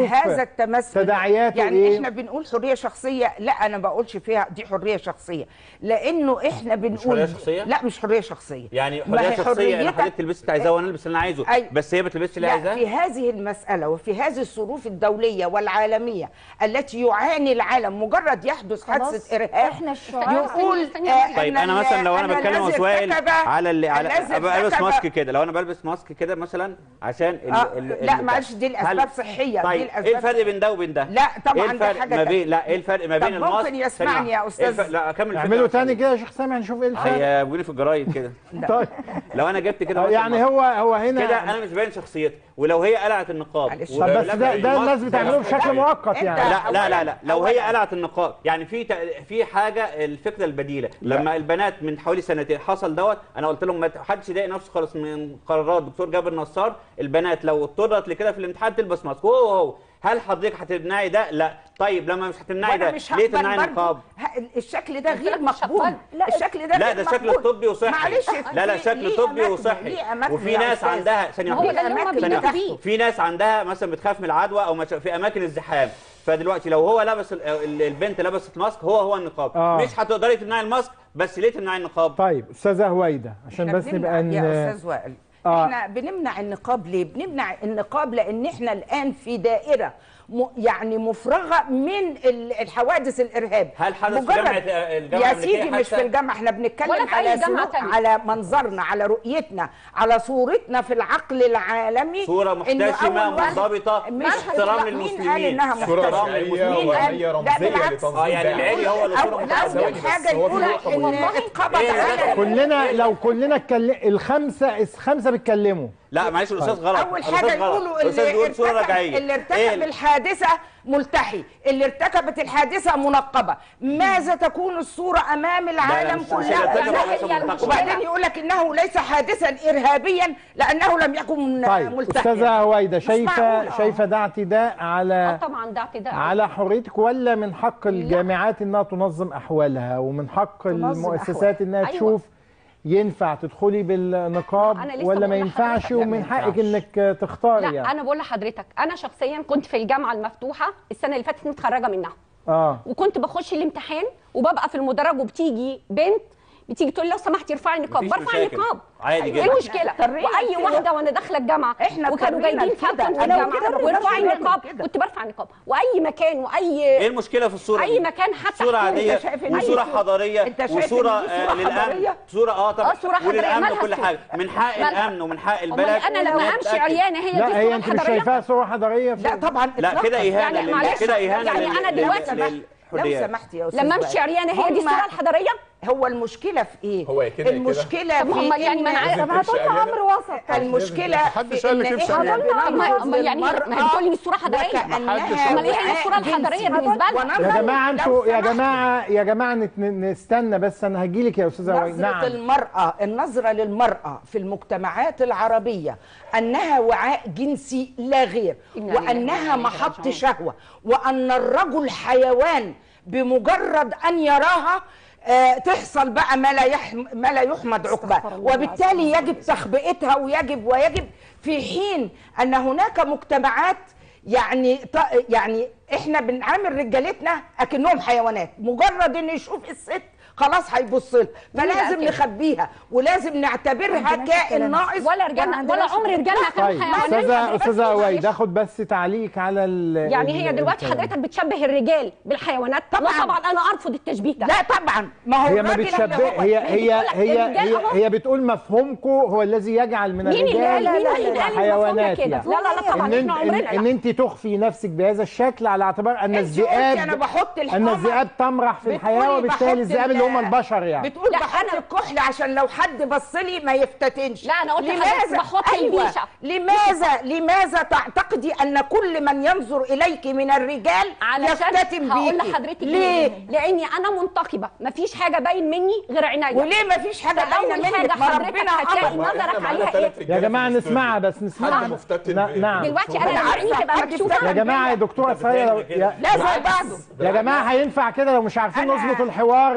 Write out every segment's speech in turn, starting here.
هذا التمثل تداعياته يعني إيه؟ احنا بنقول حريه شخصيه لا انا ما بقولش فيها دي حريه شخصيه لانه احنا بنقول حرية شخصية؟ لا مش حريه شخصيه يعني ما حريه هي شخصيه انا حريتك- حضرتك تلبسي اللي عايزاه وانا البس اللي انا عايزه أي. بس هي ما تلبسش اللي لا عايزاه في هذه المسألة وفي هذه الظروف الدولية والعالمية التي يعاني العالم مجرد يحدث حادثة إرهاب إحنا الشعراء يقول استني- آه، طيب أن انا مثلا لو ال- انا أن بتكلم الذي وسائل ارتكب- على اللي على الذي أبقى البس ارتكب- ماسك كده لو انا بلبس ماسك كده مثلا عشان ال آه، ال لا ال- معلش دي هل- الأسباب صحية دي طيب الأسباب ايه الفرق بين ده وبين ده؟ لا طبعاً ايه ده الفرق حاجة ما بين تانية. لا ايه الفرق ما بين طب الماسك ممكن يسمعني ثانية يا واحدة. أستاذ؟ إيه الفرق؟ لا اكمل الفكرة اعملوا بس. تاني كده يا شيخ سامح نشوف ايه الفرق هي بيقولوا في الجرايد كده طيب لو انا جبت كده آه، مثلاً يعني ماسك، هو هو هنا كده انا مش باين شخصيتي ولو هي قلعت النقاب معلش. طب بس ده ده الناس بتعمله بشكل مؤقت أنت- يعني لا لا لا لا لو هي أولاً- قلعت النقاب يعني في تق- في حاجه الفكره البديله لما البنات من حوالي سنتين حصل دوت انا قلت لهم ما حدش يضايق نفسه خالص من قرارات دكتور جابر نصار البنات لو اضطرت لكده في الامتحان تلبس ماسك هو هو هل حضرتك هتمنعي ده؟ لا طيب لما مش هتمنعي وأنا ده مش ليه هقبل تمنعي برضو النقاب؟ ه- الشكل ده قلت غير لك مش مقبول هقبل. لا الشكل ده لا غير ده شكل مقبول. طبي وصحي معلش لا لا في- شكل ليه طبي أماكن- وصحي ليه أماكن وفي يا ناس أستاذ؟ عندها ثانيه ما هو واحدة. ده اللي هم الأماكن بيجوا اللي بيه في ناس عندها مثلا بتخاف من العدوى او مش في اماكن الزحام فدلوقتي لو هو لبس ال- ال- البنت لبست ماسك هو هو النقاب آه. مش هتقدري تمنعي الماسك بس ليه تمنعي النقاب طيب استاذه هويده عشان إحنا بس بنمنع- نبقى ن- يا استاذ وائل آه. احنا بنمنع النقاب ليه بنمنع النقاب لان احنا الان في دائره م... يعني مفرغه من ال- الحوادث الارهاب هل حدث في مجرد- جامعة- الجامعة يا الأمريكية سيدي مش حتى؟ في الجامعه احنا بنتكلم ولا في أي على جامعة سلوك تانية. على منظرنا على رؤيتنا على صورتنا في العقل العالمي صورة إنه محتشمة أول واحد- منضبطة مش احترام مين قال للمسلمين انها صورة احترام محتشمه شرعية للمسلمين مين قال؟ وهي ده رمزية بالعكس. لتنظيم اه يعني داعش. العلي هو اللي صورة أول, محتشمة أول بس حاجة هو في يقول نقطة إن مهمة. اتقبض إيه يا على كلنا لو كلنا اتكلم الخمسه الخمسه بيتكلموا لا معلش الاستاذ غلط اول الأستاذ حاجه غلط. يقولوا الاستاذ اللي بيقول صورة ارتكب رجعية اللي ارتكب إيه؟ الحادثه ملتحي اللي ارتكبت الحادثه منقبه ماذا تكون الصوره امام العالم مش- مش كله اللي ارتكب يعني حادثة هي منتقبة. وبعدين يقول لك انه ليس حادثا ارهابيا لانه لم يكن طيب ملتحيا استاذه هويده مش شايفه معقول. آه. شايفه ده اعتداء اه على طبعا ده اعتداء على حريتك ولا من حق الجامعات انها تنظم احوالها ومن حق تنظم المؤسسات أحوال. انها أيوة. تشوف ينفع تدخلي بالنقاب أنا لسه ولا ما بقول ينفعش لحضرتك. ومن لا، ما حقك ينفعش. انك تختاري لا يعني انا بقول لحضرتك انا شخصيا كنت في الجامعه المفتوحه السنه اللي فاتت متخرجه منها اه وكنت بخش الامتحان وببقى في المدرج وبتيجي بنت بتيجي تقول لي لو سمحتي ارفعي النقاب مفيش برفع مشاكل. النقاب عادي ايه جدا. المشكله اضطرينا واي كده. واحده وانا داخله الجامعه إحنا وكانوا اضطرينا جايبين لكده. فاتن في أنا الجامعه كده وارفعي بنعمل النقاب كده. كنت برفع النقاب واي مكان واي ايه المشكله في الصوره أي دي؟ مكان حتى صوره حكومي. عاديه أنت شايف إن وصوره دي- حضاريه أنت شايف إن وصوره دي صورة آه للامن حضارية؟ صوره اه طبعا آه، صورة حضارية. وللامن مالها وكل الصورة؟ حاجه من حق مالها؟ الامن ومن حق امال البلد انا لما إنها امشي تتأكد. عريانه هي دي لا هي الصوره انت مش الحضاريه شايفاها صوره حضاريه لا طبعا لا إطلاقاً. كده اهانه يعني لل- معلش، كده اهانه يعني لل- أنا لل- دلوقتي لل- لو للحريات. سمحت يا استاذ لما وائل. امشي عريانه هي دي هم- الصوره الحضاريه هو المشكله في ايه هو يا كده يا كده. المشكله طب في هم يعني ما انا إن- عارف- طب هتقولي امر وسط المشكله محدش في قال إن لك امشي إحنا عليها. بننظر أما يعني ما هي للمرأة بتقولي دي الصورة حضارية. وكأنها محدش امال ايه هي وعاء الصوره الحضاريه جنسي. بالنسبه لها وننظر يا جماعه لو انتوا يا سمحت. جماعه يا جماعه نت- نستنى بس انا هجي لك يا استاذه وائل نظرة نعم المرأة النظرة للمرأة في المجتمعات العربية أنها وعاء جنسي لا غير إنا لله وأنها وإنا إليه محط راجعون. شهوة وأن الرجل حيوان بمجرد أن يراها آه، تحصل بقى ما لا يحم ما لا يحمد عقباه وبالتالي يجب تخبئتها ويجب ويجب في حين ان هناك مجتمعات يعني ط- يعني احنا بنعامل رجالتنا اكنهم حيوانات مجرد ان يشوف الست خلاص هيبص لها مين فلازم قال كده؟ نخبيها ولازم نعتبرها عندناش كائن الكلام ده. ناقص ولا رجالنا ولا عمر رجالنا كانوا طيب حيوانات استاذه استاذه معلش. وائل اخد بس تعليق على ال يعني هي ال- دلوقتي الكلام. حضرتك بتشبه الرجال بالحيوانات لا طبعاً. طبعا انا ارفض التشبيه ده لا طبعا ما هو هي ما الراجل اللي بتشبه هو- هي هي بتقول لك هي الرجال هي, أهو. هي بتقول مفهومكم هو الذي يجعل من مين اللي قال الرجال مين اللي قال حيوانات كده يعني لا لا لا طبعا ان احنا انت ان, عمرنا إن لا. انت تخفي نفسك بهذا الشكل على اعتبار ان أنت قلتي الذئاب أنا بحط ان الحمر. الذئاب تمرح في الحياه بتقولي وبالتالي بحط الذئاب ال- اللي هم البشر يعني بتقول لا، بحط أنا- الكحل عشان لو حد بص لي ما يفتتنش لا، أنا قلت لحضرتك بحط البيشة. لماذا لماذا تعتقدي ان كل من ينظر اليك من الرجال يفتتن علشان هقول بيكي لحضرتك ليه لاني انا منتقبه مفيش حاجه باين مني غير عينيا وليه ما فيش حاجه باينه فأول حاجة منك ما حضرتك ربنا هتلاقي امر ما إحنا نظرك معانا عليها تلات إيه؟ رجالة يا جماعه في الاستوديو. نسمعها بس نسمعها حد مفتتن نا- بإيه؟ نعم دلوقتي أنا انا لما عيني عارفة، تبقى ما مكشوفه يا جماعه يا دكتوره اسرائيل لو- يا, لا زي بعضه يا جماعه هينفع كده لو مش عارفين أنا- نظبط الحوار نتوقف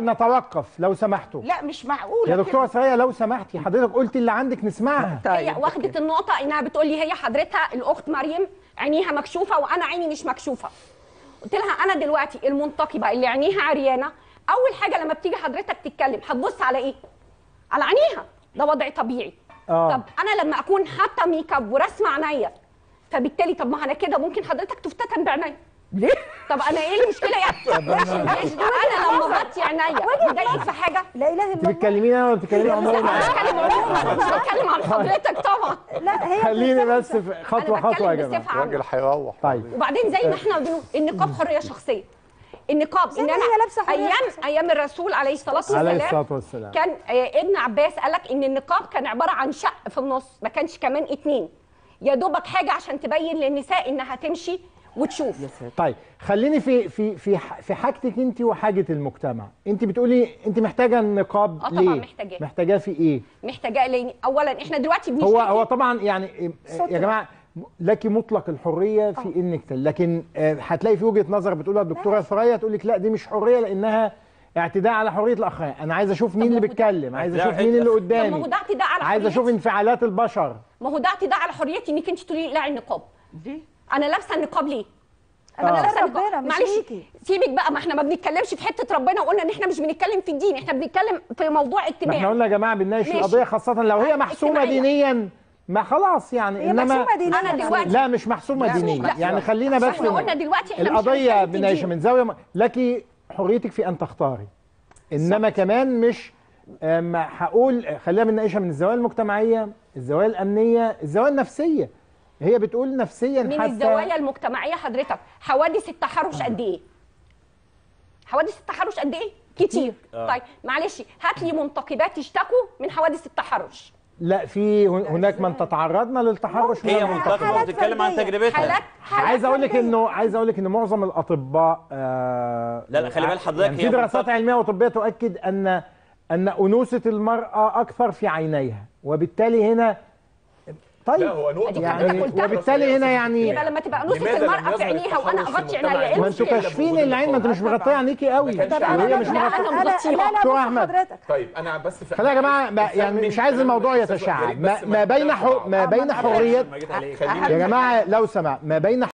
نتوقف لو سمحتوا لا مش معقوله يا دكتوره كده. سرية لو سمحتي حضرتك قلتي اللي عندك نسمعها هي طيب واخدة النقطة انها بتقول لي هي حضرتها الاخت مريم عينيها مكشوفة وانا عيني مش مكشوفة قلت لها انا دلوقتي المنتقبة اللي عينيها عريانة اول حاجة لما بتيجي حضرتك تتكلم هتبص على ايه؟ على عينيها ده وضع طبيعي آه. طب انا لما اكون حاطة ميك اب ورسمة عينيا فبالتالي طب ما انا كده ممكن حضرتك تفتتن بعينيا ليه طب انا ايه المشكله يعني ماشي ده انا لما بغطي عينيا مضايقك في حاجه لا اله انت الا الله بتكلميني انا ولا بتكلمي لا عموما انا بتكلم عموما مش بتكلم عن حضرتك طبعا لا هي خليني بتتكلم بس في خطوه انا خطوه يا بتكلم جماعه بصفه عامه الراجل هيروح طيب وبعدين زي ما احنا بنقول النقاب حريه شخصيه النقاب زي ان ما انا هي لابسة حرية ايام شخصية. ايام الرسول عليه الصلاه والسلام عليه الصلاه والسلام كان آه، ابن عباس قال لك ان النقاب كان عباره عن شق في النص ما كانش كمان اتنين يا دوبك حاجه عشان تبين للنساء انها تمشي وتشوف طيب خليني في في في ح- في حاجتك انت وحاجه المجتمع انت بتقولي انت محتاجه النقاب آه طبعاً ليه محتاجاه. محتاجاه في ايه محتاجه لان اولا احنا دلوقتي بنشتكي هو هو طبعا يعني يا جماعه لك مطلق الحريه في انك تل لكن آه، هتلاقي في وجهه نظر بتقولها الدكتوره ثريا تقول لك لا دي مش حريه لانها اعتداء على حريه الاخرين انا عايز اشوف مين ما اللي هو ده- بيتكلم عايز اعتداء اشوف مين اللي على- طب ما قدامي هو ده اعتداء على عايز اشوف حريتي. انفعالات البشر ما هو ده اعتداء على حريتي انك انت تقولي لا النقاب ليه انا لابسه النقاب ليه؟ أنا انا لابسة لابسه ربنا النقاب مش معلش ليكي. سيبك بقى ما احنا ما بنتكلمش في حته ربنا وقلنا ان احنا مش بنتكلم في الدين احنا بنتكلم في موضوع ما اجتماعي احنا قلنا يا جماعه بنناقش ماشي. القضيه خاصه لو هي محسومه اجتماعية. دينيا ما خلاص يعني هي انما محسومة دينيا أنا دلوقتي- لا مش محسومه لا، مش دينيا محسومة. يعني خلينا بس احنا قلنا دلوقتي احنا مش القضيه هنتكلم في بنناقشها الدين. من زاويه م- لك حريتك في ان تختاري انما كمان مش أم، هقول خلينا بنناقشها من الزوايا المجتمعيه الزوايا الامنيه الزوايا النفسيه هي بتقول نفسيا من حتى الزوايا المجتمعيه حضرتك حوادث التحرش قد ايه؟ حوادث التحرش قد ايه؟ كتير آه. طيب معلش هات لي منتقبات يشتكوا من حوادث التحرش لا في هن- هناك من تتعرضن للتحرش من هي المنتقبات. منتقبه حالات بتتكلم عن فردية. تجربتها حالات حالات عايز اقول لك فردية. انه عايز اقول لك ان معظم الاطباء آه لا، لا، خلي بال حضرتك يعني هي في دراسات منطقة- علميه وطبيه تؤكد ان ان انوثه المراه اكثر في عينيها وبالتالي هنا طيب لا هو نقطة أديك يعني حضرتك قلتها. وبالتالي هنا يعني يبقى لما تبقى نص لماذا لم المرأة في يظهر عينيها وأنا التحرش في أغطي المجتمع عينيا، إيه ما انتوا إلا كاشفين بوجود العين ما انتوا مش النقاب؟ مغطيه عينيكي قوي ما كانش طب عندي. وهي أنا- مش لا، مغطيه أنا لا لا مغطيها. لا دكتور بص أحمد. حضرتك طيب انا بس في خلينا يا جماعه ما- يعني مش عايز الموضوع يتشعب ما, ما بين حو ما بين حريه ما جيت عليك يا جماعه لو سمع ما بين